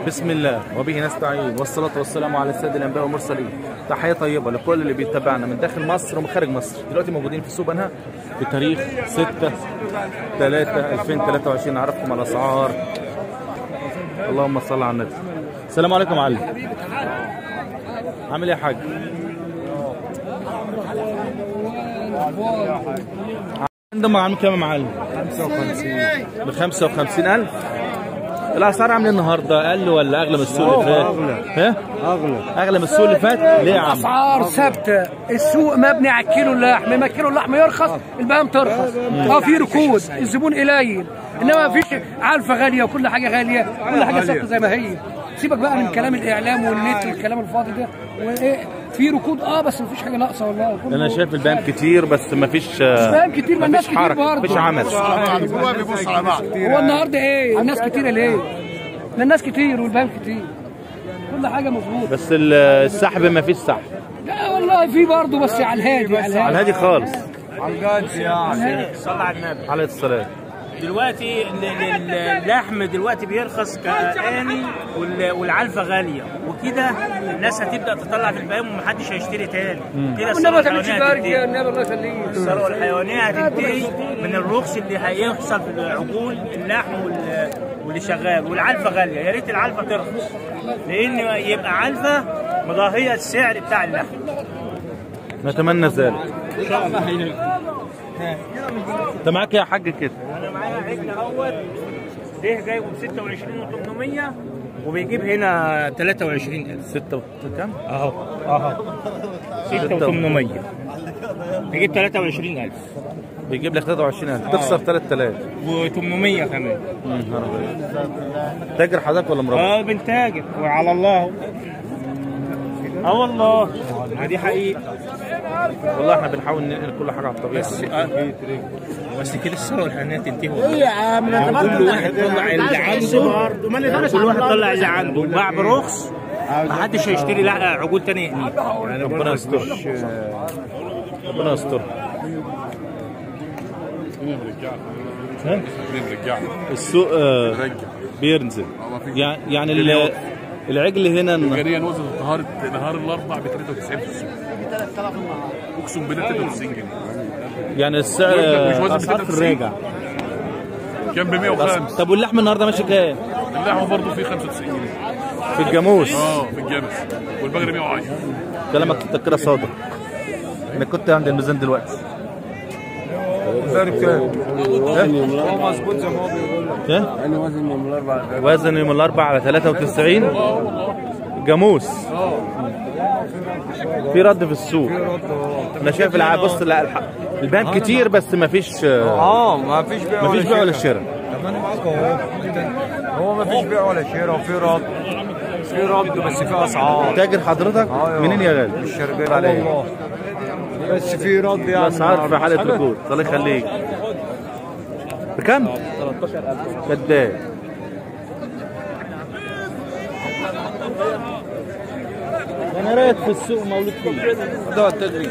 بسم الله وبه نستعين والصلاة والسلام على السيد الأنبياء والمرسلين تحية طيبة لكل اللي بيتابعنا من داخل مصر ومن خارج مصر دلوقتي موجودين في سوق بنها بتاريخ 6 3 2023 نعرفكم الأسعار اللهم صل على النبي السلام عليكم يا معلم عامل ايه يا حاج عندهم عامل كام يا معلم 55 ب 55000 الاسعار عامله النهارده اقل ولا اغلى من السوق اللي فات؟ ها؟ اغلى اغلى من السوق اللي فات؟ ليه يا عم؟ اسعار ثابته السوق مبني على كيلو اللحم لما كيلو اللحم يرخص البهام ترخص اه في ركود الزبون قليل انما مفيش علفه غاليه وكل حاجه غاليه كل حاجه ثابته زي ما هي سيبك بقى من كلام الاعلام والنت والكلام الفاضي ده وايه في ركود اه بس مفيش حاجه ناقصه والله كله انا شايف البيان كتير بس مفيش فاهم كتير ما الناس مفيش كتير حركه برضه مفيش عمل هو بيبص على بعض هو النهارده ايه الناس كتيره ليه؟ ما الناس كتير والبهام كتير كل حاجه مظبوطه بس ال- السحب مفيش سحب لا والله في برضه بس على الهادي على على الهادي الهادي خالص على الجد يعني صلى على النبي عليه الصلاه دلوقتي ال- ال- اللحم دلوقتي بيرخص كآني وال- والعلفة غالية وكده الناس هتبدأ تطلع في البهايم ومحدش هيشتري تاني كده والنبي ما الثروة تعملش الحيوانية بارك يا هتنتهي النبي الله يخليك الثروة الحيوانية هتنتهي من الرخص اللي هيحصل في العجول اللحم وال- واللي شغال والعلفة غالية يا ريت العلفة ترخص لأن يبقى علفة مضاهية السعر بتاع اللحم نتمنى ذلك انت معاك إيه يا حاج كده انا معايا عجل اهوت ده جايبه ب 26 و800 وبيجيب هنا 23000 ستة كام؟ اهو اهو 6800 بيجيب 23000 بيجيب لك 23000 تخسر 3000 و800 كمان يا نهار أبيض. تاجر حضرتك ولا مربى؟ اه بنتاجر وعلى الله اه والله ما دي حقيقة والله احنا بنحاول ننقل كل حاجه على الطبيعه بس آه. بس كده الثروة الحيوانية تنتهي ايه يا عم كل واحد طلع اللي عنده كل واحد طلع اللي عنده باع برخص ما حدش هيشتري لا عجول تاني يقنيه يعني ربنا يستر ربنا يستر ها؟ السوق آه، بينزل يعني يعني ال- العجل هنا الجارية وصلت نهار نهار الاربع ب 93 في السوق اقسم بالله 93 جنيه يعني السعر مش وزن اسعار في 290. الراجع كان ب 105 طب واللحم النهارده ماشي كام؟ اللحمه برضه فيه 95 جنيه في الجاموس اه في الجامس والبقري 110 كلامك انت كده صادق انا كنت عند الميزان دلوقتي هو مظبوط زي ما هو بيقول لك ها؟ انا وزن يوم الاربعاء وزن يوم الاربع على 93 جاموس في رد في السوق انا شايف الع- بص لا الح- البان كتير بس ما فيش اه ما فيش بيع ما فيش بيع ولا شراء طب انا معاك اهو هو ما فيش بيع ولا شراء وفي رد في رد بس في اسعار تاجر حضرتك منين يا غالي؟ مش شربين عليه بس في رد يعني الاسعار في حاله ركود الله يخليك بكم؟ 13000 كداب انا رايك في السوق مولود فيه ده التدريب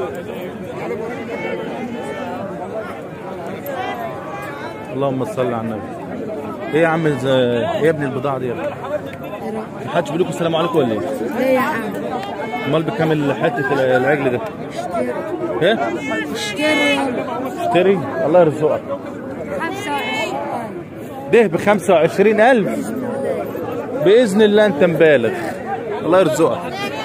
اللهم صل على النبي ايه يا عم ز- ايه يا ابني البضاعه دي يا ابني؟ محدش بيقول لكم السلام عليكم ولا ايه؟ ليه يا عم امال بكام حته العجل ده؟ ايه؟ اشتري اشتري الله يرزقك 25 ده ب 25000 باذن الله انت مبالغ الله يرزقك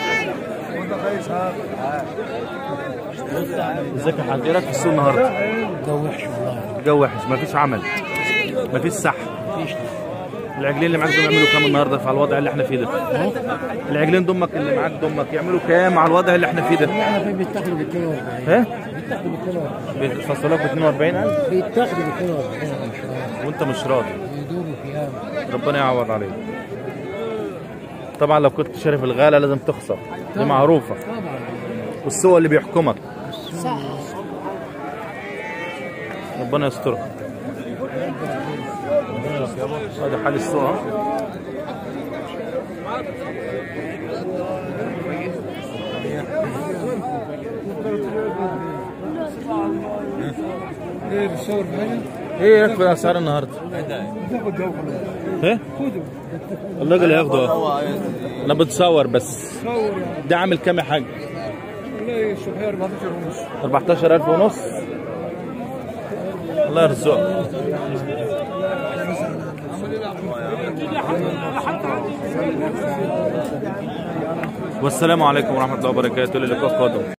ازيك يا حاج ايه رايك في السوق النهارده؟ جو وحش والله جو وحش مفيش عمل مفيش سحب العجلين اللي معاك دول يعملوا كام النهارده في الوضع اللي احنا فيه ده؟ العجلين دمك اللي معاك دمك يعملوا كام على الوضع اللي احنا فيه ده؟ احنا في بيتاخدوا ب 42 ها؟ بيتاخدوا ب 42 بيفصلوك ب 42000 بيتاخدوا ب 42 وانت مش راضي بيدوروا فيها ربنا يعوض عليك طبعا لو كنت شاري في الغالة لازم تخسر دي معروفة والسوق اللي بيحكمك صح ربنا يسترها هذا حال السوق أهو. ايه بتصور فين؟ ايه رايك في اسعار النهارده؟ ايه؟ الراجل هياخده أهو. انا بتصور بس ده عامل كام يا حاج؟ 14000 ونص الله يرزقك والسلام عليكم ورحمه الله وبركاته للقاء قادم